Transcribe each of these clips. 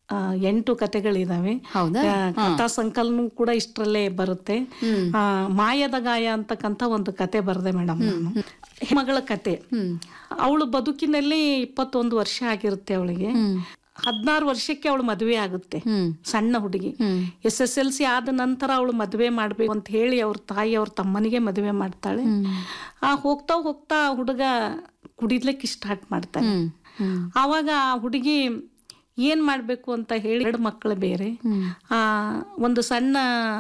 ಆ, ಎಂಟು ಕತೆಗಳಿದಾವೆ ಹೌದಾ? ಆ, ಕಥಾ ಸಂಕಲನ ಕೂಡ ಇಷ್ಟರಲ್ಲೇ ಬರುತ್ತೆ ಹ್ಮ್. ಆ, ಮಾಯದ ಗಾಯ ಅಂತಕ್ಕಂಥ ಒಂದು ಕತೆ ಬರೆದೆ ಮೇಡಮ್ ನಾನು ಮಗಳ ಕತೆ ಹ್ಮ್ ಅವಳು ಬದುಕಿನಲ್ಲಿ ಇಪ್ಪತ್ತೊಂದು ವರ್ಷ ಆಗಿರುತ್ತೆ ಅವಳಿಗೆ ಹ್ಮ್ ಹದಿನಾರು ವರ್ಷಕ್ಕೆ ಅವಳು ಮದುವೆ ಆಗುತ್ತೆ ಹ್ಮ್ ಸಣ್ಣ ಹುಡುಗಿ ಹ್ಮ್ ಎಸ್ ಎಸ್ ಎಲ್ ಸಿ ಆದ ನಂತರ ಅವಳು ಮದುವೆ ಮಾಡ್ಬೇಕು ಅಂತ ಹೇಳಿ ಅವ್ರ ತಾಯಿ ಅವ್ರ ತಮ್ಮನಿಗೆ ಮದುವೆ ಮಾಡ್ತಾಳೆ ಆ ಹೋಗ್ತಾ ಹೋಗ್ತಾ ಆ ಹುಡುಗ ಕುಡಿಲಿಕ್ಕೆ ಸ್ಟಾರ್ಟ್ ಮಾಡ್ತಾನೆ ಹ್ಮ್ ಹ್ಮ್ ಆವಾಗ ಆ ಹುಡುಗಿ ಏನ್ ಮಾಡ್ಬೇಕು ಅಂತ ಹೇಳಿ ಎರಡು ಮಕ್ಕಳು ಬೇರೆ ಹ್ಮ್ ಆ ಒಂದು ಸಣ್ಣ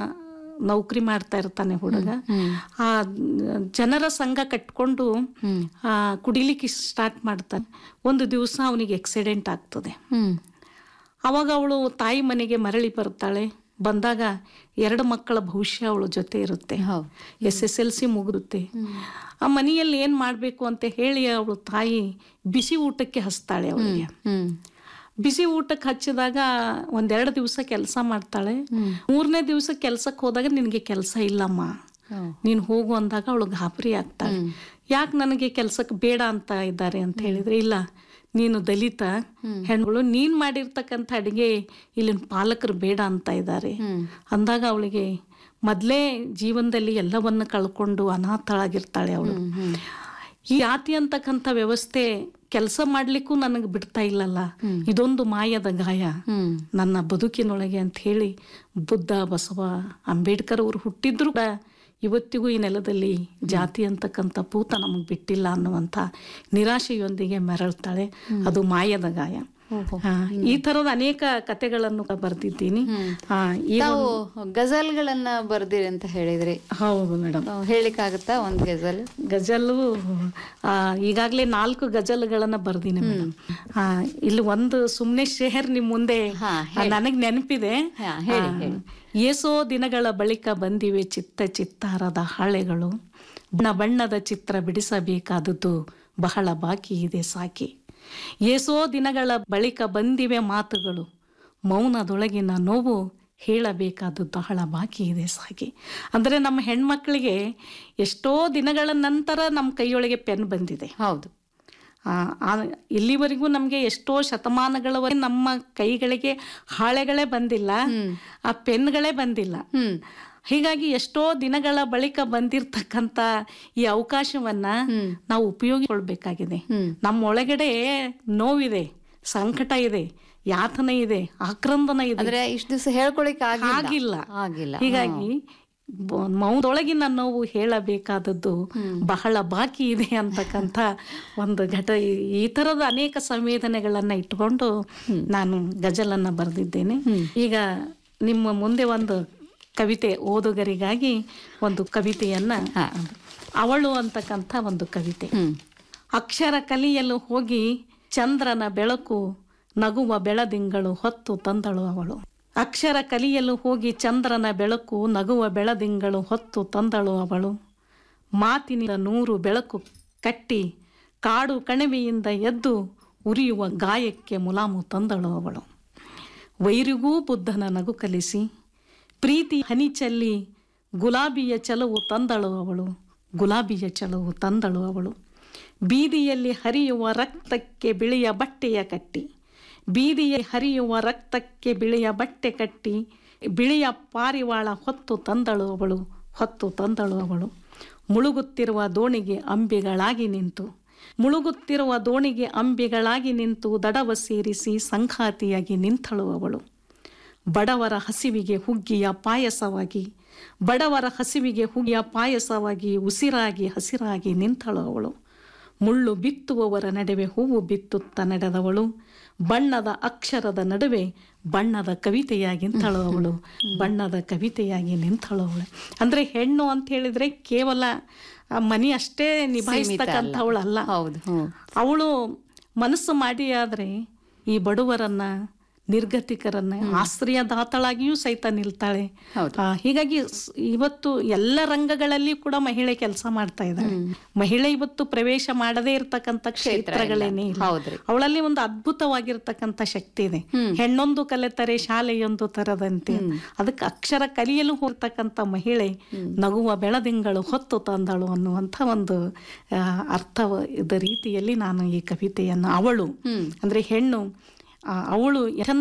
ನೌಕರಿ ಮಾಡ್ತಾ ಇರ್ತಾನೆ ಹುಡುಗ ಹ್ಮ್ ಆ ಜನರ ಸಂಘ ಕಟ್ಕೊಂಡು ಹ್ಮ್ ಆ ಕುಡಿಲಿಕ್ಕೆ ಸ್ಟಾರ್ಟ್ ಮಾಡ್ತಾನೆ ಒಂದು ದಿವಸ ಅವನಿಗೆ ಆಕ್ಸಿಡೆಂಟ್ ಆಗ್ತದೆ ಹ್ಮ್ ಅವಾಗ ಅವಳು ತಾಯಿ ಮನೆಗೆ ಮರಳಿ ಬರ್ತಾಳೆ ಬಂದಾಗ ಎರಡು ಮಕ್ಕಳ ಭವಿಷ್ಯ ಅವಳ ಜೊತೆ ಇರುತ್ತೆ ಹೌದು ಎಸ್ ಎಸ್ ಎಲ್ ಸಿ ಮುಗಿದುತ್ತೆ ಆ ಮನೆಯಲ್ಲಿ ಏನ್ ಮಾಡ್ಬೇಕು ಅಂತ ಹೇಳಿ ಅವಳು ತಾಯಿ ಬಿಸಿ ಊಟಕ್ಕೆ ಹಚ್ತಾಳೆ ಅವಳಿಗೆ ಹ್ಮ್ ಬಿಸಿ ಊಟಕ್ಕೆ ಹಚ್ಚಿದಾಗ ಒಂದೆರಡು ದಿವಸ ಕೆಲಸ ಮಾಡ್ತಾಳೆ ಮೂರನೇ ದಿವಸ ಕೆಲ್ಸಕ್ಕೆ ಹೋದಾಗ ನಿನಗೆ ಕೆಲಸ ಇಲ್ಲಮ್ಮ ಹೌದು. ನೀನು ಹೋಗು ಅಂದಾಗ ಅವಳು ಗಾಬರಿ ಆಗ್ತಾಳೆ ಯಾಕೆ ನನಗೆ ಕೆಲ್ಸಕ್ಕೆ ಬೇಡ ಅಂತ ಇದ್ದಾರೆ ಅಂತ ಹೇಳಿದ್ರೆ ಇಲ್ಲ ನೀನು ದಲಿತ ಹೆಣ್ಗಳು ನೀನ್ ಮಾಡಿರ್ತಕ್ಕಂಥ ಅಡಿಗೆ ಇಲ್ಲಿನ ಪಾಲಕರು ಬೇಡ ಅಂತ ಇದ್ದಾರೆ ಹ್ಮ್ ಅಂದಾಗ ಅವಳಿಗೆ ಮೊದಲೇ ಜೀವನದಲ್ಲಿ ಎಲ್ಲವನ್ನ ಕಳ್ಕೊಂಡು ಅನಾಥಳಾಗಿರ್ತಾಳೆ ಅವಳು ಹ್ಮ್ ಹ್ಮ್ ಈ ಜಾತಿ ಅಂತಕ್ಕಂಥ ವ್ಯವಸ್ಥೆ ಕೆಲಸ ಮಾಡ್ಲಿಕ್ಕೂ ನನಗೆ ಬಿಡ್ತಾ ಇಲ್ಲಲ್ಲ ಇದೊಂದು ಮಾಯದ ಗಾಯ ಹ್ಮ್ ನನ್ನ ಬದುಕಿನೊಳಗೆ ಅಂತ ಹೇಳಿ ಬುದ್ಧ ಬಸವ ಅಂಬೇಡ್ಕರ್ ಅವರು ಹುಟ್ಟಿದ್ರು ಕೂಡ ಇವತ್ತಿಗೂ ಈ ನೆಲದಲ್ಲಿ ಜಾತಿ ಅಂತಕ್ಕಂಥ ಭೂತ ನಮಗೆ ಬಿಟ್ಟಿಲ್ಲ ಅನ್ನುವಂಥ ನಿರಾಶೆಯೊಂದಿಗೆ ಮೆರಳ್ತಾಳೆ ಅದು ಮಾಯದ ಗಾಯ ಓಹೋ. ಆ, ಈ ತರದ ಅನೇಕ ಕತೆಗಳನ್ನು ಬರೆದಿದ್ದೀನಿ ಆ, ಈ ತಾವು ಗಜಲ್ಗಳನ್ನ ಬರ್ದಿರಿ ಅಂತ ಹೇಳಿದ್ರಿ ಹೌದು ಮೇಡಮ್ ತಾವು ಹೇಳಿಕ್ಕಾಗತ್ತಾ ಒಂದ್ ಗಜಲ್ ಗಜಲು ಈಗಾಗಲೇ ನಾಲ್ಕು ಗಜಲ್ಗಳನ್ನ ಬರ್ದಿನಿ ಮೇಡಮ್ ಆ, ಇಲ್ಲಿ ಒಂದು ಸುಮ್ನೆ ಶೇಹರ್ ನಿಮ್ ಮುಂದೆ ಹಾ, ನನಗ್ ನೆನಪಿದೆ ಹಾ, ಹೇಳಿ, ಆ, ಹೇಳಿ. ಏಸೋ ದಿನಗಳ ಬಳಿಕ ಬಂದಿವೆ ಚಿತ್ತ ಚಿತ್ತಾರದ ಹಾಳೆಗಳು ಬಣ್ಣ ಬಣ್ಣದ ಚಿತ್ರ ಬಿಡಿಸಬೇಕಾದದ್ದು ಬಹಳ ಬಾಕಿ ಇದೆ ಸಾಕಿ ಏಸೋ ದಿನಗಳ ಬಳಿಕ ಬಂದಿವೆ ಮಾತುಗಳು ಮೌನದೊಳಗಿನ ನೋವು ಹೇಳಬೇಕಾದದ್ದು ಬಹಳ ಬಾಕಿ ಇದೆ ಸಾಕಿ ಅಂದರೆ ನಮ್ಮ ಹೆಣ್ಮಕ್ಳಿಗೆ ಎಷ್ಟೋ ದಿನಗಳ ನಂತರ ನಮ್ಮ ಕೈಯೊಳಗೆ ಪೆನ್ ಬಂದಿದೆ ಹೌದು ಆ, ಆ, ಇಲ್ಲಿವರೆಗೂ ನಮಗೆ ಎಷ್ಟೋ ಶತಮಾನಗಳವರೆಗೆ ನಮ್ಮ ಕೈಗಳಿಗೆ ಹಾಳೆಗಳೇ ಬಂದಿಲ್ಲ ಆ ಪೆನ್ಗಳೇ ಬಂದಿಲ್ಲ ಹ್ಮ್ ಹೀಗಾಗಿ ಎಷ್ಟೋ ದಿನಗಳ ಬಳಿಕ ಬಂದಿರತಕ್ಕಂತ ಈ ಅವಕಾಶವನ್ನ ನಾವು ಉಪಯೋಗಿಸ್ಕೊಳ್ಬೇಕಾಗಿದೆ ಹ್ಮ್. ನಮ್ಮ ಒಳಗಡೆ ನೋವಿದೆ ಸಂಕಟ ಇದೆ ಯಾತನೆ ಇದೆ ಆಕ್ರಂದನ ಇದೆ ಅಂದ್ರೆ ಇಷ್ಟ ದಿವಸ ಹೇಳ್ಕೊಳಿಕ್ ಆಗಿಲ್ಲ ಆಗಿಲ್ಲ ಆಗಿಲ್ಲ ಹೀಗಾಗಿ ಬ- ಮೌನದೊಳಗಿನ ನೋವು ಹೇಳಬೇಕಾದದ್ದು ಬಹಳ ಬಾಕಿ ಇದೆ ಅಂತಕ್ಕಂಥ ಒಂದು ಘಟ ಈ- ಈ ತರದ ಅನೇಕ ಸಂವೇದನೆಗಳನ್ನ ಇಟ್ಕೊಂಡು ನಾನು ಗಜಲನ್ನ ಬರೆದಿದ್ದೇನೆ ಈಗ ನಿಮ್ಮ ಮುಂದೆ ಒಂದು ಕವಿತೆ ಓದುಗರಿಗಾಗಿ ಒಂದು ಕವಿತೆಯನ್ನ ಅವಳು ಅಂತಕ್ಕಂಥ ಒಂದು ಕವಿತೆ ಹ್ಮ್ ಅಕ್ಷರ ಕಲಿಯಲು ಹೋಗಿ ಚಂದ್ರನ ಬೆಳಕು ನಗುವ ಬೆಳದಿಂಗಳು ಹೊತ್ತು ತಂದಳು ಅವಳು ಅಕ್ಷರ ಕಲಿಯಲು ಹೋಗಿ ಚಂದ್ರನ ಬೆಳಕು ನಗುವ ಬೆಳದಿಂಗಳು ಹೊತ್ತು ತಂದಳು ಅವಳು ಮಾತಿನಿಂದ ನೂರು ಬೆಳಕು ಕಟ್ಟಿ ಕಾಡು ಕಣಿವೆಯಿಂದ ಎದ್ದು ಉರಿಯುವ ಗಾಯಕ್ಕೆ ಮುಲಾಮು ತಂದಳು ಅವಳು ವೈರಿಗೂ ಬುದ್ಧನ ನಗು ಕಲಿಸಿ ಪ್ರೀತಿ ಹನಿ ಚೆಲ್ಲಿ ಗುಲಾಬಿಯ ಚಲವು ತಂದಳು ಅವಳು ಗುಲಾಬಿಯ ಚಲವು ತಂದಳು ಅವಳು ಬೀದಿಯಲ್ಲಿ ಹರಿಯುವ ರಕ್ತಕ್ಕೆ ಬಿಳಿಯ ಬಟ್ಟೆಯ ಕಟ್ಟಿ ಬೀದಿಯಲ್ಲಿ ಹರಿಯುವ ರಕ್ತಕ್ಕೆ ಬಿಳಿಯ ಬಟ್ಟೆ ಕಟ್ಟಿ ಬಿಳಿಯ ಪಾರಿವಾಳ ಹೊತ್ತು ತಂದಳು ಅವಳು ಹೊತ್ತು ತಂದಳು ಅವಳು ಮುಳುಗುತ್ತಿರುವ ದೋಣಿಗೆ ಅಂಬಿಗಳಾಗಿ ನಿಂತು ಮುಳುಗುತ್ತಿರುವ ದೋಣಿಗೆ ಅಂಬಿಗಳಾಗಿ ನಿಂತು ದಡವ ಸೇರಿಸಿ ಸಂಘಾತಿಯಾಗಿ ನಿಂತಳು ಅವಳು ಬಡವರ ಹಸಿವಿಗೆ ಹುಗ್ಗಿಯ ಪಾಯಸವಾಗಿ ಬಡವರ ಹಸಿವಿಗೆ ಹುಗ್ಗಿಯ ಪಾಯಸವಾಗಿ ಉಸಿರಾಗಿ ಹಸಿರಾಗಿ ನಿಂತಳು ಅವಳು ಮುಳ್ಳು ಬಿತ್ತುವವರ ನಡುವೆ ಹೂವು ಬಿತ್ತುತ್ತ ನಡೆದವಳು ಬಣ್ಣದ ಅಕ್ಷರದ ನಡುವೆ ಬಣ್ಣದ ಕವಿತೆಯಾಗಿ ನಿಂತಳು ಅವಳು ಬಣ್ಣದ ಕವಿತೆಯಾಗಿ ನಿಂತಳು ಅವಳು ಅಂದ್ರೆ ಹೆಣ್ಣು ಅಂತ ಹೇಳಿದ್ರೆ ಕೇವಲ ಆ ಮನಿ ಅಷ್ಟೇ ನಿಭಾಯಿಸ್ತಕ್ಕಂಥವಳಲ್ಲ ಹೌದು ಹ್ಮ್ ಅವಳು ಮನಸ್ಸು ಮಾಡಿ ಆದ್ರೆ ಈ ಬಡವರನ್ನ ನಿರ್ಗತಿಕರನ್ನ ಆಶ್ರಯದಾತಳಾಗಿಯೂ ಸಹಿತ ನಿಲ್ತಾಳೆ ಹೌದು. ಆ, ಹೀಗಾಗಿ ಸ್- ಇವತ್ತು ಎಲ್ಲ ರಂಗಗಳಲ್ಲಿ ಕೂಡ ಮಹಿಳೆ ಕೆಲಸ ಮಾಡ್ತಾ ಇದ್ದಾಳೆ ಮಹಿಳೆ ಇವತ್ತು ಪ್ರವೇಶ ಮಾಡದೇ ಇರತಕ್ಕಂತ ಕ್ಷೇತ್ರಗಳೇನೇ ಇಲ್ಲ ಹೌದ್ರಿ. ಅವಳಲ್ಲಿ ಒಂದು ಅದ್ಭುತವಾಗಿರ್ತಕ್ಕಂಥ ಶಕ್ತಿ ಇದೆ ಹೆಣ್ಣೊಂದು ಕಲೆತರೆ ಶಾಲೆಯೊಂದು ತರದಂತೆ ಅದಕ್ಕೆ ಅಕ್ಷರ ಕಲಿಯಲು ಹೋಗ್ತಕ್ಕಂಥ ಮಹಿಳೆ ನಗುವ ಬೆಳದಿಂಗಳು ಹೊತ್ತು ತಂದಳು ಅನ್ನುವಂಥ ಒಂದು ಆ, ಅರ್ಥದ ರೀತಿಯಲ್ಲಿ ನಾನು ಈ ಕವಿತೆಯನ್ನು ಅವಳು ಅಂದ್ರೆ ಹೆಣ್ಣು ಆ, ಅವಳು